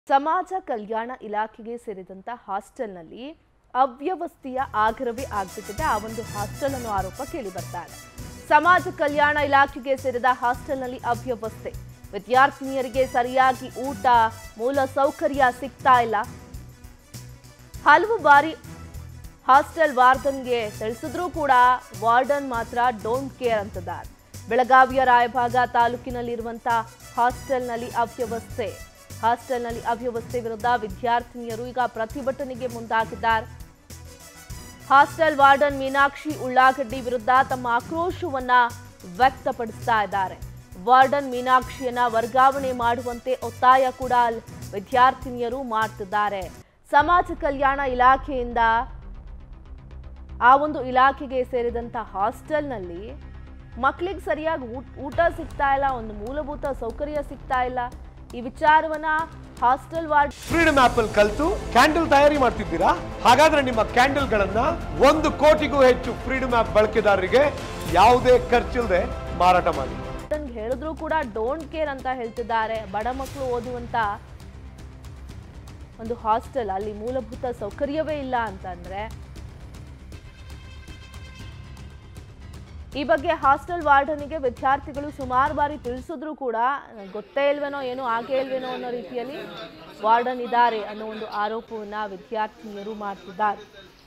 ಸಮಾಜ ಕಲ್ಯಾಣ ಇಲಾಖೆಗೆ ಸೇರಿದಂತ ಹಾಸ್ಟೆಲ್ನಲ್ಲಿ ಅವ್ಯವಸ್ಥೆಯ ಆಗರವೇ ಆಗ್ಬಿಟ್ಟಿದೆ ಆ ಒಂದು ಹಾಸ್ಟೆಲ್ ಅನ್ನೋ ಆರೋಪ ಕೇಳಿ ಬರ್ತಾ ಇದೆ ಸಮಾಜ ಕಲ್ಯಾಣ ಇಲಾಖೆಗೆ ಸೇರಿದ ಹಾಸ್ಟೆಲ್ನಲ್ಲಿ ಅವ್ಯವಸ್ಥೆ ವಿದ್ಯಾರ್ಥಿನಿಯರಿಗೆ ಸರಿಯಾಗಿ ಊಟ ಮೂಲ ಸೌಕರ್ಯ ಸಿಗ್ತಾ ಇಲ್ಲ ಹಲವು ಬಾರಿ ಹಾಸ್ಟೆಲ್ ವಾರ್ಡನ್ಗೆ ತಿಳಿಸಿದ್ರೂ ಕೂಡ ವಾರ್ಡನ್ ಮಾತ್ರ ಡೋಂಟ್ ಕೇರ್ ಅಂತಿದ್ದಾರೆ ಬೆಳಗಾವಿಯ ರಾಯಭಾಗ ತಾಲೂಕಿನಲ್ಲಿರುವಂಥ ಹಾಸ್ಟೆಲ್ನಲ್ಲಿ ಅವ್ಯವಸ್ಥೆ ಹಾಸ್ಟೆಲ್ನಲ್ಲಿ ಅವ್ಯವಸ್ಥೆ ವಿರುದ್ಧ ವಿದ್ಯಾರ್ಥಿನಿಯರು ಈಗ ಪ್ರತಿಭಟನೆಗೆ ಮುಂದಾಗಿದ್ದಾರೆ ಹಾಸ್ಟೆಲ್ ವಾರ್ಡನ್ ಮೀನಾಕ್ಷಿ ಉಳ್ಳಾಗಡ್ಡಿ ವಿರುದ್ಧ ತಮ್ಮ ಆಕ್ರೋಶವನ್ನ ವ್ಯಕ್ತಪಡಿಸ್ತಾ ಇದ್ದಾರೆ ವಾರ್ಡನ್ ಮೀನಾಕ್ಷಿಯನ್ನ ವರ್ಗಾವಣೆ ಮಾಡುವಂತೆ ಒತ್ತಾಯ ಕೂಡ ಅಲ್- ವಿದ್ಯಾರ್ಥಿನಿಯರು ಮಾಡ್ತಿದ್ದಾರೆ ಸಮಾಜ ಕಲ್ಯಾಣ ಇಲಾಖೆಯಿಂದ ಆ ಒಂದು ಇಲಾಖೆಗೆ ಸೇರಿದಂತ ಹಾಸ್ಟೆಲ್ನಲ್ಲಿ ಮಕ್ಕಳಿಗೆ ಸರಿಯಾಗಿ ಊಟ- ಊಟ ಸಿಗ್ತಾ ಇಲ್ಲ ಒಂದು ಮೂಲಭೂತ ಸೌಕರ್ಯ ಸಿಗ್ತಾ ಇಲ್ಲ ಈ ವಿಚಾರವನ್ನ ಹಾಸ್ಟೆಲ್ ವಾರ್ಡ್ ಫ್ರೀಡಮ್ ಆಪ್ ಅಲ್ಲಿ ಕಲ್ತು ಕ್ಯಾಂಡಲ್ ತಯಾರಿ ಮಾಡ್ತಿದ್ದೀರಾ ಹಾಗಾದ್ರೆ ನಿಮ್ಮ ಕ್ಯಾಂಡಲ್ ಗಳನ್ನ ಒಂದು ಕೋಟಿಗೂ ಹೆಚ್ಚು ಫ್ರೀಡಮ್ ಆಪ್ ಬಳಕೆದಾರರಿಗೆ ಯಾವುದೇ ಖರ್ಚಿಲ್ಲದೆ ಮಾರಾಟ ಮಾಡಿ ವಾರ್ಡನ್ಗೆ ಹೇಳಿದ್ರು ಕೂಡ ಡೋಂಟ್ ಕೇರ್ ಅಂತ ಹೇಳ್ತಿದ್ದಾರೆ ಬಡ ಮಕ್ಕಳು ಓದುವಂತ ಒಂದು ಹಾಸ್ಟೆಲ್ ಅಲ್ಲಿ ಮೂಲಭೂತ ಸೌಕರ್ಯವೇ ಇಲ್ಲ ಅಂತಂದ್ರೆ ಈ ಬಗ್ಗೆ ಹಾಸ್ಟೆಲ್ ವಾರ್ಡನಿಗೆ ವಿದ್ಯಾರ್ಥಿಗಳು ಸುಮಾರು ಬಾರಿ ತಿಳಿಸಿದ್ರು ಕೂಡ ಗೊತ್ತೇ ಇಲ್ವೇನೋ ಏನೋ ಆಗೇ ಇಲ್ವೇನೋ ಅನ್ನೋ ರೀತಿಯಲ್ಲಿ ವಾರ್ಡನ್ ಇದ್ದಾರೆ ಅನ್ನೋ ಒಂದು ಆರೋಪವನ್ನ ವಿದ್ಯಾರ್ಥಿನಿಯರು ಮಾಡ್ತಿದ್ದಾರೆ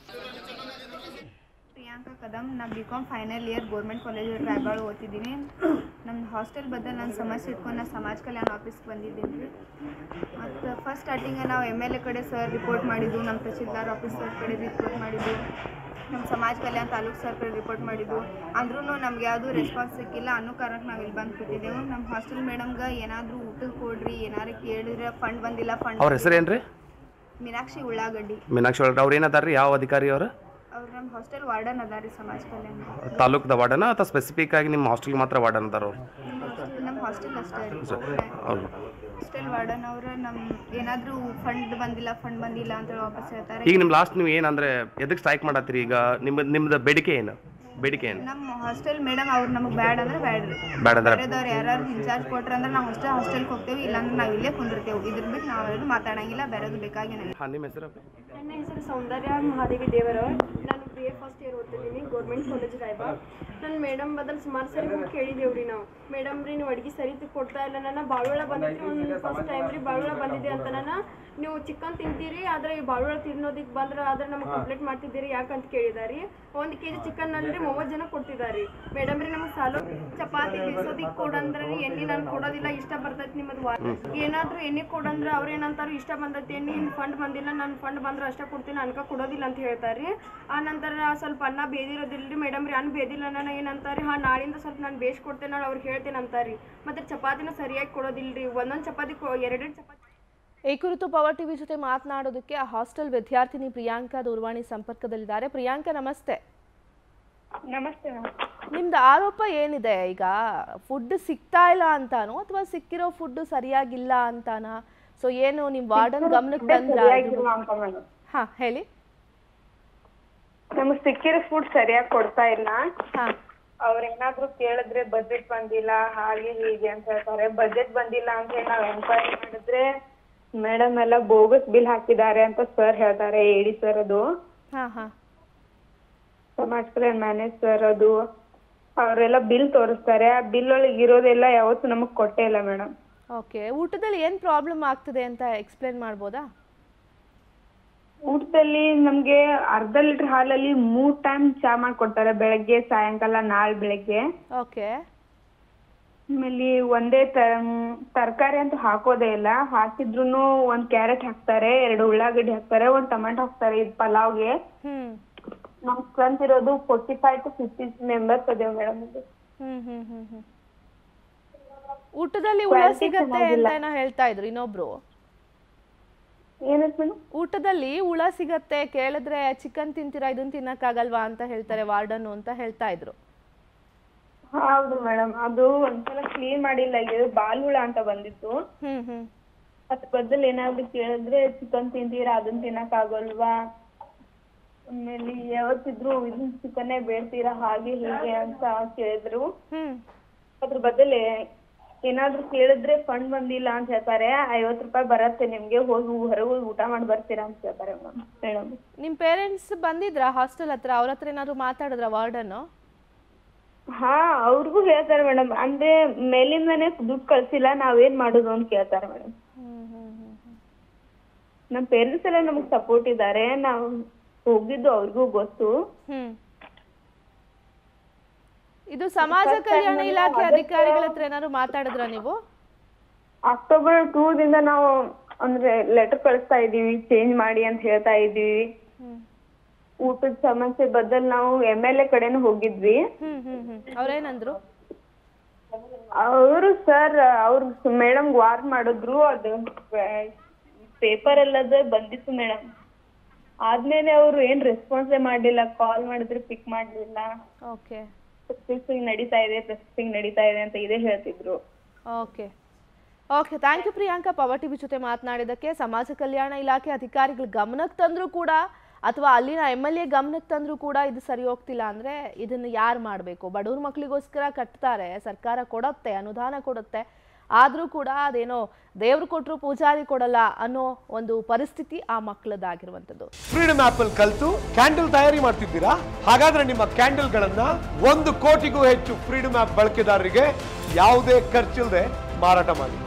ಪ್ರಿಯಾಂಕಾ ಕದಮ್ ನಾ B com final year government college ರಾಯಬಾಳು ಓದ್ತಿದ್ದೀನಿ ನಮ್ಮ ಹಾಸ್ಟೆಲ್ ಬಗ್ಗೆ ನನ್ನ ಸಮಸ್ಯೆ ಇಟ್ಕೊಂಡು ನಾನು ಸಮಾಜ ಕಲ್ಯಾಣ ಆಫೀಸ್ಗೆ ಬಂದಿದ್ದೀನಿ ರೀ ಮತ್ತು ಫಸ್ಟ್ ಸ್ಟಾರ್ಟಿಂಗ್ ನಾವು ಎಮ್ ಎಲ್ ಎ ಕಡೆ ಸರ್ ರಿಪೋರ್ಟ್ ಮಾಡಿದ್ದು ನಮ್ಮ ತಹಶೀಲ್ದಾರ್ ಆಫೀಸರ್ ಕಡೆ ರಿಪೋರ್ಟ್ ಮಾಡಿದ್ದು ನಮ್ಮ ಸಮಾಜ ಕಲ್ಯಾಣ ತಾಲೂಕು ಸರ್ ಕಡೆ ರಿಪೋರ್ಟ್ ಮಾಡಿದ್ದು ಅಂದ್ರೂ ನಮ್ಗೆ ಯಾವುದೂ ರೆಸ್ಪಾನ್ಸ್ ಸಿಕ್ಕಿಲ್ಲ ಅನ್ನೋ ಕಾರಣಕ್ಕೆ ನಾವು ಇಲ್ಲಿ ಬಂದು ಕೂತಿದ್ದೆವು ನಮ್ಮ ಹಾಸ್ಟೆಲ್ ಮೇಡಮ್ಗೆ ಏನಾದರೂ ಊಟಕ್ಕೆ ಕೊಡ್ರಿ ಏನಾರು ಕೇಳಿದ್ರೆ ಫಂಡ್ ಬಂದಿಲ್ಲ ಫಂಡ್ ಅವ್ರ ಹೆಸರು ಏನ್ರಿ ಮೀನಾಕ್ಷಿ ಉಳ್ಳಾಗಡ್ಡಿ ಮೀನಾಕ್ಷಿ ಒಳಗೆ ಅವ್ರು ಏನದಾರ ರೀ ಯಾವ ಅಧಿಕಾರಿ ಅವರು ಅವ್ರು ನಮ್ಮ ಹಾಸ್ಟೆಲ್ ವಾರ್ಡನ್ ಅದಾರಿ ಸಮಾಜ ಕಲ್ಯಾಣ ತಾಲೂಕ್ದ ವಾರ್ಡನ ಅಥವಾ ಸ್ಪೆಸಿಫಿಕ್ ಆಗಿ ನಿಮ್ಮ ಹಾಸ್ಟೆಲ್ಗೆ ಮಾತ್ರ ವಾರ್ಡನ್ ಅದಾರ ಅವ್ರು ನಮ್ಮ ಹಾಸ್ಟೆಲ್ ಅಷ್ಟೇ ರೀ ಅವ್ರು ಹಾಸ್ಟೆಲ್ ವಾರ್ಡನ್ ಅವರು ನಮ್ಮ ಏನಾದರೂ ಫಂಡ್ ಬಂದಿಲ್ಲ ಫಂಡ್ ಬಂದಿಲ್ಲ ಅಂತ ವಾಪಸ್ ಹೇಳ್ತಾರೆ ಈಗ ನಿಮ್ಮ ಲಾಸ್ಟ್ ನೀವು ಏನಂದ್ರೆ ಎದಕ್ಕೆ ಸ್ಟ್ರೈಕ್ ಮಾಡತ್ತೀರಿ ಈಗ ನಿಮ್ಮ ನಿಮ್ದು ಬೇಡಿಕೆ ಏನು ಬೇಡಿಕೆ ಏನು ನಮ್ಮ ಹಾಸ್ಟೆಲ್ ಮೇಡಮ್ ಅವ್ರು ನಮಗೆ ಬ್ಯಾಡ್ ಅಂದ್ರೆ ಬ್ಯಾಡ್ ರೀ ಬೇಡ ಅಂದ್ರೆ ಬೇರೆದವ್ರು ಯಾರು ಇನ್ಚಾರ್ಜ್ ಕೊಟ್ರೆ ಅಂದ್ರೆ ನಾವು ಹಾಸ್ಟೆಲ್ ಹಾಸ್ಟೆಲ್ಗೆ ಹೋಗ್ತೇವೆ ಇಲ್ಲಾಂದ್ರೆ ನಾವು ಇಲ್ಲೇ ಕುಂದಿರ್ತೇವೆ ಇದ್ರ ಬಿಟ್ಟು ನಾವೆಲ್ಲೂ ಮಾತಾಡಂಗಿಲ್ಲ ಬೇರೆದು ಬೇಕಾಗಿಲ್ಲ ಹಾಂ ನಿಮ್ಮ ಹೆಸರು ನನ್ನ ಹೆಸರು ಸೌಂದರ್ಯ ಮಹಾದೇವಿ ದೇವರವ್ರು ನಾನು ಬಿ ಎ ಫಸ್ಟ್ ಇಯರ್ ಓದ್ತಿದ್ದೀನಿ ಗೌರ್ಮೆಂಟ್ ಕಾಲೇಜ್ ರಾಯಬಾಗ್ ನನ್ನ ಮೇಡಮ್ ಬದಲು ಸುಮಾರು ಸರಿ ಹೋಗಿ ಕೇಳಿದೇವ್ರಿ ನಾವು ಮೇಡಮ್ ರೀ ನೀವು ಅಡುಗೆ ಸರಿ ಕೊಡ್ತಾ ಇಲ್ಲ ನನ್ನ ಬಾಳುಳ ಬಂದಿದ್ರಿ ಒಂದು ಫಸ್ಟ್ ಟೈಮ್ ರೀ ಬಾಳುಳ ಬಂದಿದೆ ಅಂತ ನನ್ನ ನೀವು ಚಿಕನ್ ತಿಂತೀರಿ ಆದರೆ ಈ ಬಾಳುಳ ತಿನ್ನೋದಕ್ಕೆ ಬಂದ್ರೆ ಆದ್ರೆ ನಮಗೆ ಕಂಪ್ಲೇಂಟ್ ಮಾಡ್ತಿದ್ದೀರಿ ಯಾಕಂತ ಕೇಳಿದಾರಿ ಒಂದು ಕೆ ಜಿ ಚಿಕನ್ ಅಲ್ಲಿ ಮೂವತ್ತು ಜನ ಕೊಡ್ತಿದ್ದಾರೆ ಮೇಡಮ್ ರೀ ನಮಗೆ ಸಾಲು ಚಪಾತಿ ಬೀಸೋದಿಕ್ಕೆ ಕೊಡಂದ್ರೆ ರೀ ಎಣ್ಣೆ ನಾನು ಕೊಡೋದಿಲ್ಲ ಇಷ್ಟ ಬರ್ತೈತಿ ನಿಮ್ಮದು ವಾ ಏನಾದರೂ ಎಣ್ಣೆ ಕೊಡಂದ್ರೆ ಅವ್ರು ಏನಂತಾರು ಇಷ್ಟ ಬಂದೈತಿ ಎಣ್ಣೆ ಫಂಡ್ ಬಂದಿಲ್ಲ ನನ್ನ ಫಂಡ್ ಬಂದ್ರೆ ಅಷ್ಟೇ ಕೊಡ್ತೀನಿ ಅನ್ಕ ಕೊಡೋದಿಲ್ಲ ಅಂತ ಹೇಳ್ತಾರೆ ಆ ನಂತರ ಸ್ವಲ್ಪ ಅನ್ನ ಬೇದಿರೋದಿಲ್ಲ ರೀ ಮೇಡಮ್ ರೀ ಅನ್ನ ಬೇದಿಲ್ಲ ನಾನು ಏನಂತಾರೆ ಹಾಂ ನಾಳಿಂದ ಸ್ವಲ್ಪ ನಾನು ಬೇಯಿಸಿ ಕೊಡ್ತೇನೆ ನಾನು ಅವ್ರಿಗೆ ಹೇಳ್ತೇನೆ ಅಂತಾರೆ ಮತ್ತೆ ಚಪಾತಿನ ಸರಿಯಾಗಿ ಕೊಡೋದಿಲ್ಲ ರೀ ಒಂದೊಂದು ಚಪಾತಿ ಕೊ- ಎರಡೆರಡು ಚಪಾತಿ ಈ ಕುರಿತು ಪವರ್ ಟಿವಿ ಜೊತೆ ಮಾತನಾಡೋದಕ್ಕೆ ಆ ಹಾಸ್ಟೆಲ್ ವಿದ್ಯಾರ್ಥಿನಿ ಪ್ರಿಯಾಂಕಾ ದೂರವಾಣಿ ಸಂಪರ್ಕದಲ್ಲಿದ್ದಾರೆ ಪ್ರಿಯಾಂಕಾ ನಮಸ್ತೆ ನಮಸ್ತೆ ನಿಮ್ದು ಆರೋಪ ಏನಿದೆ ಈಗ ಫುಡ್ ಸಿಗ್ತಾ ಇಲ್ಲ ಅಂತಾನೋ ಅಥವಾ ಸಿಕ್ಕಿರೋ ಫುಡ್ ಸರಿಯಾಗಿಲ್ಲ ಅಂತಾನಾ ಸೊ ಏನು ನಿಮ್ ವಾರ್ಡನ್ ಗಮನಕ್ಕೆ ಬಂದ್ರ ಹಾ ಹೇಳಿ ನಮಗ್ ಸಿಕ್ಕಿರೋ ಫುಡ್ ಸರಿಯಾಗಿ ಕೊಡ್ತಾ ಇಲ್ಲ ಹಾ ಅವ್ರೇನಾದ್ರೂ ಕೇಳಿದ್ರೆ ಬಜೆಟ್ ಬಂದಿಲ್ಲ ಹಾಗೆ ಹೀಗೆ ಅಂತ ಹೇಳ್ತಾರೆ ಬಜೆಟ್ ಬಂದಿಲ್ಲ ಅಂತ ಹೇಳಿ ನಾವ್ ಎಂಕ್ವೈರಿ ಮಾಡಿದ್ರೆ ಮೇಡಮ್ ಎಲ್ಲ ಬೋಗಸ್ ಬಿಲ್ ಹಾಕಿದ್ದಾರೆ ಅಂತ ಸರ್ ಹೇಳ್ತಾರೆ ಎಡಿ ಸರ್ ಅದು ಹಾ ಹಾ ಸಮಾಜ ಕಲ್ಯಾಣ ಮ್ಯಾನೇಜ್ ಸರ್ ಅದು ಅವರೆಲ್ಲ ಬಿಲ್ ತೋರಿಸ್ತಾರೆ ಆ ಬಿಲ್ ಒಳಗೆ ಇರೋದೆಲ್ಲ ಯಾವತ್ತೂ ನಮಗ್ ಕೊಟ್ಟೇ ಇಲ್ಲ ಮೇಡಮ್ ಓಕೆ ಊಟದಲ್ಲಿ ಏನ್ ಪ್ರಾಬ್ಲಮ್ ಆಗ್ತಿದೆ ಅಂತ ಎಕ್ಸ್ಪ್ಲೇನ್ ಮಾಡ್ಬೋದಾ ಊಟದಲ್ಲಿ ನಮ್ಗೆ ಅರ್ಧ ಲೀಟರ್ ಹಾಲಲ್ಲಿ ಮೂರ್ ಟೈಮ್ ಚಾ ಮಾಡ್ಕೊಡ್ತಾರೆ ಬೆಳಗ್ಗೆ ಸಾಯಂಕಾಲ ನಾಳೆ ಬೆಳಗ್ಗೆ ಓಕೆ ಆಮೇಲೆ ಒಂದೇ ತರಕಾರಿ ಅಂತೂ ಹಾಕೋದೇ ಇಲ್ಲ ಹಾಕಿದ್ರು ಒಂದ್ ಕ್ಯಾರೆಟ್ ಹಾಕ್ತಾರೆ ಎರಡು ಉಳ್ಳಾಗಡ್ಡಿ ಹಾಕ್ತಾರೆ ಒಂದ್ ಟೊಮೆಟೊ ಹಾಕ್ತಾರೆ ಇದು ಪಲಾವ್ಗೆ ಹ್ಮ್ ನಮ್ ಸ್ಟ್ರೆಂತ್ ಇರೋದು forty five to fifty members ಅದೇವ್ ಮೇಡಮ್ ಇದು ಹ್ಮ್ ಹ್ಮ್ ಹ್ಮ್ ಹ್ಮ್ ಊಟದಲ್ಲಿ ಹುಳ ಸಿಗತ್ತೆ ಅಂತ ಏನೋ ಹೇಳ್ತಾ ಇದ್ರು ಇನ್ನೊಬ್ರು ಏನಂತ ಮೇಡಮ್ ಊಟದಲ್ಲಿ ಹುಳ ಸಿಗತ್ತೆ ಕೇಳಿದ್ರೆ ಚಿಕನ್ ತಿಂತೀರಾ ಇದನ್ನ ತಿನ್ನಕ್ಕಾಗಲ್ವಾ ಅಂತ ಹೇಳ್ತಾರೆ ವಾರ್ಡನ್ ಅಂತ ಹೇಳ್ತಾ ಇದ್ರು ಹೌದು ಮೇಡಮ್ ಅದು ಒಂದ್ಸಲ ಕ್ಲೀನ್ ಮಾಡಿಲ್ಲ ಇದು ಬಾಲ್ ಹುಳ ಅಂತ ಬಂದಿತ್ತು ಹ್ಮ್ ಹ್ಮ್ ಅದ್ರ ಬದಲು ಏನಾದ್ರು ಕೇಳಿದ್ರೆ ಚಿಕನ್ ತಿಂತೀರಾ ಅದನ್ನ ತಿನ್ನಕ್ ಆಗಲ್ವಾ ಆಮೇಲೆ ಯಾವತ್ತಿದ್ರು ಇದನ್ ಚಿಕನ್ನೇ ಬೇಡ್ತೀರಾ ಹಾಗೆ ಹೀಗೆ ಅಂತ ಕೇಳಿದ್ರು ಹ್ಮ್ ಅದ್ರ ಬದಲು ಏನಾದ್ರು ಕೇಳಿದ್ರೆ ಫಂಡ್ ಬಂದಿಲ್ಲ ಅಂತ ಹೇಳ್ತಾರೆ ಐವತ್ತು ರೂಪಾಯಿ ಬರತ್ತೆ ನಿಮ್ಗೆ ಹೋಗಿ ಹೊರಗೆ ಹೋಗಿ ಊಟ ಮಾಡಿ ಬರ್ತೀರಾ ಅಂತ ಹೇಳ್ತಾರೆ ಮೇಡಮ್ ನಿಮ್ಮ ಪೇರೆಂಟ್ಸ್ ಬಂದಿದ್ರಾ ಹಾಸ್ಟೆಲ್ ಹತ್ರ ಅವ್ರ ಹತ್ರ ಏನಾದ್ರು ಮಾತಾಡಿದ್ರ ವಾರ್ಡನ್ನು ಹಾ ಅವ್ರಿಗೂ ಹೇಳ್ತಾರೆ ಮೇಡಮ್ ಅಂದ್ರೆ ಮೇಲಿಂದನೇ ದುಡ್ಡು ಕಳ್ಸಿಲ್ಲ ನಾವೇನ್ ಮಾಡುದು ಅಂತ ಕೇಳ್ತಾರೆ ಮೇಡಮ್ ನಮ್ಮ ಪೇರೆಂಟ್ಸ್ ಎಲ್ಲ ನಮಗ್ ಸಪೋರ್ಟ್ ಇದ್ದಾರೆ ನಾವು ಹೋಗಿದ್ದು ಅವ್ರಿಗೂ ಗೊತ್ತು ಹ್ಮ್ ಇದು ಸಮಾಜ ಕಲ್ಯಾಣ ಇಲಾಖೆ ಅಧಿಕಾರಿಗಳ ಹತ್ರ ಏನಾದ್ರು ಮಾತಾಡಿದ್ರ ನೀವು ಅಕ್ಟೋಬರ್ ಟೂ ದಿಂದ ನಾವು ಅಂದ್ರೆ ಲೆಟರ್ ಕಳಿಸ್ತಾ ಇದೀವಿ ಚೇಂಜ್ ಮಾಡಿ ಅಂತ ಹೇಳ್ತಾ ಇದೀವಿ ಊಟದ ಸಮಸ್ಯೆ ಬದಲ್ ನಾವು ಎಮ್ ಎಲ್ ಎ ಕಡೆನೂ ಹೋಗಿದ್ವಿ ಹ್ಮ್ ಹ್ಮ್ ಹ್ಮ್ ಅವ್ರೇನಂದ್ರು ಅವರು ಸರ್ ಅವ್ರ ಮೇಡಮ್ ವಾರ್ ಮಾಡಿದ್ರು ಅದು ಪೇಪರ್ ಎಲ್ಲದ ಬಂದಿತ್ತು ಮೇಡಮ್ ಆದ್ಮೇಲೆ ಅವರು ಏನ್ ರೆಸ್ಪಾನ್ಸೇ ಮಾಡ್ಲಿಲ್ಲ ಕಾಲ್ ಮಾಡಿದ್ರೆ ಪಿಕ್ ಮಾಡ್ಲಿಲ್ಲ ಓಕೆ ಪ್ರೊಸೆಸಿಂಗ್ ನಡೀತಾ ಇದೆ ಪ್ರೊಸೆಸಿಂಗ್ ನಡೀತಾ ಇದೆ ಅಂತ ಇದೇ ಹೇಳ್ತಿದ್ರು okay okay thank you Priyanka power TV ಜೊತೆ ಮಾತನಾಡಿದ್ದಕ್ಕೆ ಸಮಾಜ ಕಲ್ಯಾಣ ಇಲಾಖೆ ಅಧಿಕಾರಿಗಳು ಗಮನಕ್ಕೆ ತಂದರೂ ಕೂಡ ಅಥವಾ ಅಲ್ಲಿನ ಎಮ್ ಎಲ್ ಎ ಗಮನಕ್ಕೆ ತಂದರೂ ಕೂಡ ಇದು ಸರಿ ಹೋಗ್ತಿಲ್ಲ ಅಂದರೆ ಇದನ್ನು ಯಾರು ಮಾಡಬೇಕು ಬಡವ್ರ ಮಕ್ಕಳಿಗೋಸ್ಕರ ಕಟ್ತಾರೆ ಸರ್ಕಾರ ಕೊಡುತ್ತೆ ಅನುದಾನ ಕೊಡುತ್ತೆ ಆದರೂ ಕೂಡ ಅದೇನೋ ದೇವ್ರು ಕೊಟ್ಟರು ಪೂಜಾರಿ ಕೊಡಲ್ಲ ಅನ್ನೋ ಒಂದು ಪರಿಸ್ಥಿತಿ ಆ ಮಕ್ಕಳದಾಗಿರುವಂಥದ್ದು ಫ್ರೀಡಮ್ ಆಪ್ ಅಲ್ಲಿ ಕಲ್ತು ಕ್ಯಾಂಡಲ್ ತಯಾರಿ ಮಾಡ್ತಿದ್ದೀರಾ ಹಾಗಾದ್ರೆ ನಿಮ್ಮ ಕ್ಯಾಂಡಲ್ ಗಳನ್ನ ಒಂದು ಕೋಟಿಗೂ ಹೆಚ್ಚು ಫ್ರೀಡಮ್ ಆಪ್ ಬಳಕೆದಾರರಿಗೆ ಯಾವುದೇ ಖರ್ಚಿಲ್ಲದೆ ಮಾರಾಟ ಮಾಡಿ